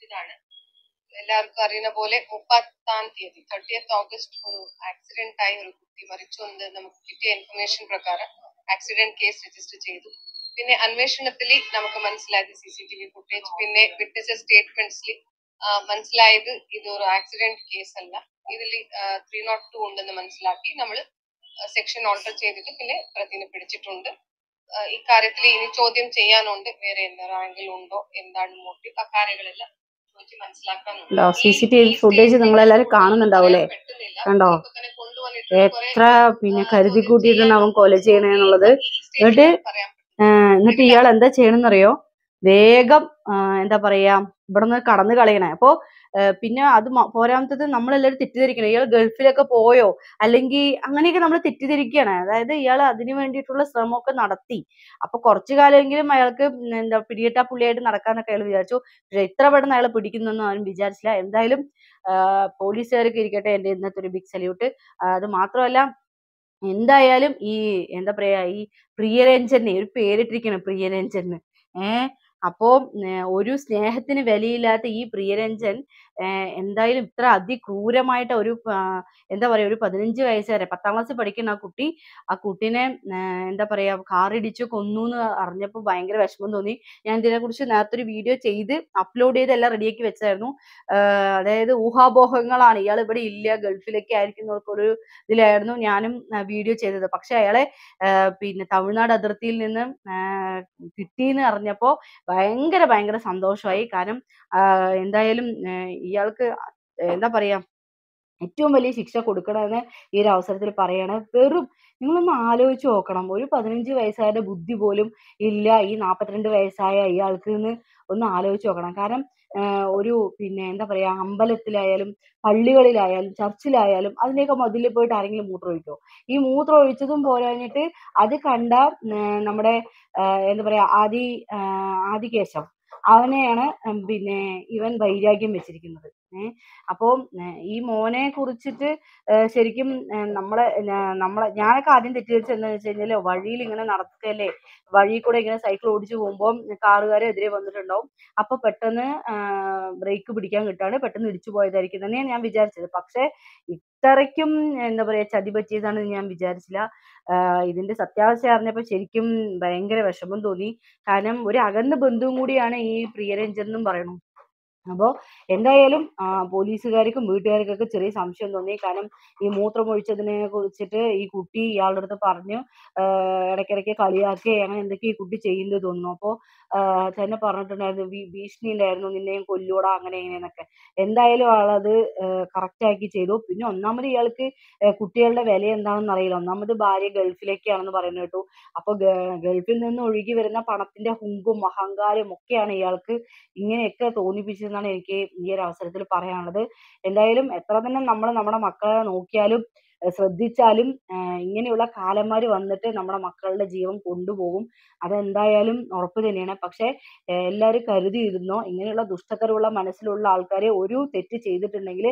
ഇതാണ് എല്ലാവർക്കും അറിയുന്ന പോലെ മുപ്പത്താം തീയതി തേർട്ടിയത്ത് ഓഗസ്റ്റ് ഒരു ആക്സിഡന്റ് ആയി ഒരു കുട്ടി മരിച്ചു എന്ന് നമുക്ക് കിട്ടിയ ഇൻഫർമേഷൻ പ്രകാരം ആക്സിഡന്റ് കേസ് രജിസ്റ്റർ ചെയ്തു പിന്നെ അന്വേഷണത്തിൽ നമുക്ക് മനസ്സിലായത് C C T V footage പിന്നെ വിറ്റ്നസ് സ്റ്റേറ്റ്മെന്റ്സിൽ മനസ്സിലായത് ഇത് ഒരു ആക്സിഡന്റ് കേസ് അല്ല ഇതിൽ ത്രീ നോട്ട് ടു ഉണ്ടെന്ന് മനസ്സിലാക്കി നമ്മൾ സെക്ഷൻ ഓൾട്ടർ ചെയ്തിട്ട് പിന്നെ പ്രതിനെ പിടിച്ചിട്ടുണ്ട് ആ, ഈ കാര്യത്തിൽ ഇനി ചോദ്യം ചെയ്യാനുണ്ട് വേറെ എന്തെങ്കിലും ഉണ്ടോ എന്താണ് മോട്ടീവ് അക്കാര്യങ്ങളെല്ലാം ചോദിച്ച് മനസ്സിലാക്കാനുണ്ട് ഉണ്ടോ? ഈ- CCTV ഈ footage stage ൽ നിങ്ങളെല്ലാവരും നമുക്ക് കാണുന്നുണ്ടാവൂലേ? പറയാൻ പറ്റുന്നില്ല. കണ്ടോ? ഇപ്പൊ തന്നെ കൊണ്ടുവന്നിട്ട് കുറെ, എത്ര പിന്നെ ആ, കരുതി ചോദ്യം കൂട്ടിയിട്ടാണ് അവൻ കൊല ചെയ്യണെന്നുള്ളത് ഈ stage ൽ എന്നിട്ട് പറയാൻ ആഹ് എന്നിട്ട് ഇയാൾ എന്താ ചെയ്യണമെന്നറിയോ വേഗം ആഹ് എന്താ പറയാ ഇവിടുന്ന് കടന്നു കളയണേ അപ്പോ ആഹ് പിന്നെ അത് മ- പോരാത്തത് നമ്മളെല്ലാവരും തെറ്റിദ്ധരിക്കണം ഇയാൾ ഗൾഫിലൊക്കെ പോയോ അല്ലെങ്കിൽ അങ്ങനെയൊക്കെ നമ്മൾ തെറ്റിദ്ധരിക്കുകയാണ് അതായത് ഇയാൾ അതിനു വേണ്ടിയിട്ടുള്ള ശ്രമമൊക്കെ നടത്തി അപ്പൊ കുറച്ചു കാലമെങ്കിലും അയാൾക്ക് ഉം എന്താ പിടികിട്ടാ പുള്ളിയായിട്ട് നടക്കാന്നൊക്കെ അയാൾ വിചാരിച്ചു പക്ഷെ ഇത്ര പെട്ടെന്ന് അയാളെ പിടിക്കുന്നൊന്നും അവൻ വിചാരിച്ചില്ല എന്തായാലും ആഹ് പോലീസുകാർക്ക് ഇരിക്കട്ടെ എന്റെ ഇന്നത്തെ ഒരു ബിഗ് സല്യൂട്ട് അത് മാത്രമല്ല എന്തായാലും ഈ എന്താ പറയാ ഈ പ്രിയരഞ്ജന് ഒരു പേരിട്ടിരിക്കണം പ്രിയരഞ്ജന് ഏഹ് അപ്പോ ഏർ ഒരു സ്നേഹത്തിന് വിലയില്ലാത്ത ഈ പ്രിയരഞ്ജൻ ഏർ എന്തായാലും ഇത്ര അതിക്രൂരമായിട്ട് ഒരു ആ, എന്താ പറയാ ഒരു പതിനഞ്ച് വയസ്സുവരെ പത്താം ക്ലാസ്സിൽ പഠിക്കുന്ന ആ കുട്ടി ആ കുട്ടീനെ ഏർ എന്താ പറയാ കാറിടിച്ചു കൊന്നു എന്ന് അറിഞ്ഞപ്പോൾ ഭയങ്കര വിഷമം തോന്നി ഞാൻ ഇതിനെ കുറിച്ച് നേരത്തെ ഒരു വീഡിയോ ചെയ്ത് അപ്ലോഡ് ചെയ്ത് എല്ലാം റെഡിയാക്കി വെച്ചായിരുന്നു ആഹ് അതായത് ഊഹാപോഹങ്ങളാണ് ഇയാൾ ഇവിടെ ഇല്ല ഗൾഫിലൊക്കെ ആയിരിക്കും എന്നൊരു ഇതിലായിരുന്നു ഞാനും വീഡിയോ ചെയ്തത് പക്ഷെ അയാളെ ആഹ് പിന്നെ തമിഴ്നാട് അതിർത്തിയിൽ നിന്ന് ആഹ് കിട്ടിയെന്ന് അറിഞ്ഞപ്പോ ഭയങ്കര ഭയങ്കര സന്തോഷമായി കാരണം ആഹ് എന്തായാലും ആഹ് ഇയാൾക്ക് എന്താ പറയാ ഏറ്റവും വലിയ ശിക്ഷ കൊടുക്കണമെന്ന് ഈ ഒരു അവസരത്തിൽ പറയാണ് വെറും നിങ്ങളൊന്ന് ആലോചിച്ച് നോക്കണം ഒരു പതിനഞ്ച് വയസ്സായ ബുദ്ധി പോലും ഇല്ല ഈ നാൽപ്പത്തിരണ്ട് വയസ്സായ ഇയാൾക്ക് എന്ന് ഒന്ന് ആലോചിച്ച് നോക്കണം കാരണം ആഹ് ഒരു പിന്നെ എന്താ പറയാ അമ്പലത്തിലായാലും പള്ളികളിലായാലും ചർച്ചിലായാലും അതിന്റെയൊക്കെ മതിലിൽ പോയിട്ട് ആരെങ്കിലും മൂത്രം ഒഴിക്കോ ഈ മൂത്രം ഒഴിച്ചതും പോരാഞ്ഞിട്ട് അത് കണ്ട ഉം, നമ്മുടെ ആഹ് എന്താ പറയാ ആദി ആഹ് ആദികേശവ് അവനെയാണ് ഉം, പിന്നെ ഇവൻ വൈരാഗ്യം വെച്ചിരിക്കുന്നത് ഏഹ് അപ്പോൾ ഈ മോനെ കുറിച്ചിട്ട് ഏഹ് ശരിക്കും ഏഹ് നമ്മളെ ഞാ- നമ്മളെ ഞാനൊക്കെ ആദ്യം തെറ്റിദ്ധരിച്ചത് എന്താണെന്ന് വെച്ച് കഴിഞ്ഞാല് വഴിയിൽ ഇങ്ങനെ നടക്കല്ലേ വഴി കൂടെ ഇങ്ങനെ സൈക്കിൾ ഓടിച്ചു പോകുമ്പോൾ കാറുകാരെ എതിരെ വന്നിട്ടുണ്ടാവും അപ്പൊ പെട്ടെന്ന് ബ്രേക്ക് പിടിക്കാൻ കിട്ടാണ് പെട്ടെന്ന് ഇടിച്ചു പോയതായിരിക്കും തന്നെയാണ് ഞാൻ വിചാരിച്ചത് പക്ഷെ ഇത്രയ്ക്കും എന്താ പറയാ ചതി പറ്റിയതാണെന്ന് ഞാൻ വിചാരിച്ചില്ല ആഹ് ഇതിന്റെ സത്യാവസ്ഥ അറിഞ്ഞപ്പോ ശരിക്കും ഭയങ്കര വിഷമം തോന്നി കാരണം ഒരു അകന്ന ബന്ധുവും കൂടിയാണ് ഈ പ്രിയരഞ്ജൻ എന്നും പറയണു അപ്പോ എന്തായാലും ആ, പോലീസുകാർക്കും വീട്ടുകാർക്കൊക്കെ ചെറിയ സംശയം തോന്നി കാരണം ഈ മൂത്രം ഒഴിച്ചതിനെ കുറിച്ചിട്ട് ഈ കുട്ടി ഇയാളുടെ അടുത്ത് പറഞ്ഞു ആഹ് ഇടയ്ക്കിടയ്ക്ക് കളിയാക്കി അങ്ങനെ എന്തൊക്കെ ഈ കുട്ടി ചെയ്യുന്നത് തോന്നുന്നു അപ്പോ ആഹ് തന്നെ പറഞ്ഞിട്ടുണ്ടായിരുന്നു ഭീ- ഭീഷണിയിലായിരുന്നു നിന്നെയും കൊല്ലൂടാ അങ്ങനെ ഇങ്ങനെയെന്നൊക്കെ എന്തായാലും ആളത് കറക്റ്റ് ആക്കി ചെയ്തു പിന്നെ ഒന്നാമത് ഇയാൾക്ക് ഏഹ് കുട്ടികളുടെ വില എന്താണെന്ന് അറിയില്ല ഒന്നാമത് ഭാര്യ ഗൾഫിലേക്കാണെന്ന് പറയുന്നത് കേട്ടു അപ്പൊ ഗ- ഗൾഫിൽ നിന്ന് ഒഴുകി വരുന്ന പണത്തിന്റെ ഹുങ്കും അഹങ്കാരവും ഒക്കെയാണ് ഇയാൾക്ക് ഇങ്ങനെയൊക്കെ തോന്നിപ്പിച്ചതെന്നാണ് എനിക്ക് ഈ ഒരു അവസരത്തിൽ പറയാനുള്ളത് എന്തായാലും എത്ര തന്നെ നമ്മൾ നമ്മുടെ മക്കളെ നോക്കിയാലും ഏഹ് ശ്രദ്ധിച്ചാലും ഏഹ് ഇങ്ങനെയുള്ള കാലന്മാര് വന്നിട്ട് നമ്മുടെ മക്കളുടെ ജീവൻ കൊണ്ടുപോകും അതെന്തായാലും ഉറപ്പ് തന്നെയാണ് പക്ഷെ ഏഹ് എല്ലാവരും കരുതിയിരുന്നോ ഇങ്ങനെയുള്ള ദുഷ്ടതരമുള്ള മനസ്സിലുള്ള ആൾക്കാരെ ഒരു തെറ്റ് ചെയ്തിട്ടുണ്ടെങ്കിൽ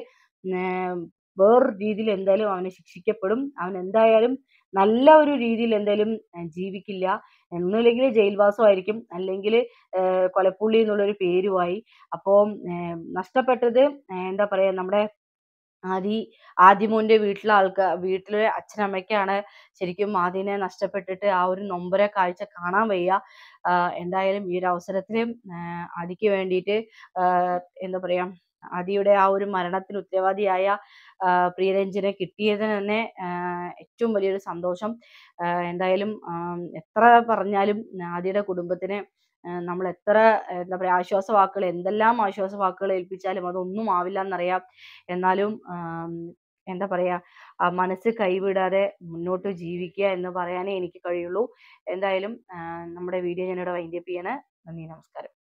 വേറൊരു രീതിയിൽ എന്തായാലും അവനെ ശിക്ഷിക്കപ്പെടും അവൻ എന്തായാലും നല്ല ഒരു രീതിയിൽ എന്തായാലും ഏഹ് ജീവിക്കില്ല ഒന്നുമില്ലെങ്കിൽ ജയിൽവാസമായിരിക്കും അല്ലെങ്കിൽ കൊലപ്പുള്ളി എന്നുള്ളൊരു പേരുമായി അപ്പോൾ നഷ്ടപ്പെട്ടത് ഏഹ് എന്താ പറയാ നമ്മുടെ ആദി ആദിമോന്റെ വീട്ടിലെ ആൾക്കാർ വീട്ടിലെ അച്ഛനമ്മയ്ക്കാണ് ശരിക്കും ആദിനെ നഷ്ടപ്പെട്ടിട്ട് ആ ഒരു നൊമ്പര കാഴ്ച കാണാൻ വയ്യ ആഹ് എന്തായാലും ഈ ഒരു അവസരത്തിൽ ആദിക്ക് വേണ്ടിയിട്ട് ആഹ് എന്താ പറയാ ആദിയുടെ ആ ഒരു മരണത്തിന് ഉത്തരവാദിയായ ആഹ് പ്രിയരഞ്ജനെ കിട്ടിയതിന് തന്നെ ആഹ് ഏറ്റവും വലിയൊരു സന്തോഷം ആഹ് എന്തായാലും ആം, എത്ര പറഞ്ഞാലും ആദിയുടെ കുടുംബത്തിന് ആഹ് നമ്മൾ എത്ര ആഹ് എന്താ പറയാ ആശ്വാസ വാക്കുകൾ എന്തെല്ലാം ആശ്വാസ വാക്കുകൾ ഏൽപ്പിച്ചാലും അതൊന്നും ആവില്ല എന്നറിയാം എന്നാലും ആം, എന്താ പറയാ ആ മനസ്സ് കൈവിടാതെ മുന്നോട്ട് ജീവിക്കുക എന്ന് പറയാനേ എനിക്ക് കഴിയുള്ളൂ എന്തായാലും ആഹ് നമ്മുടെ വീഡിയോ ഞാനിവിടെ വൈൻഡപ്പ് ചെയ്യണേ നന്ദി നമസ്കാരം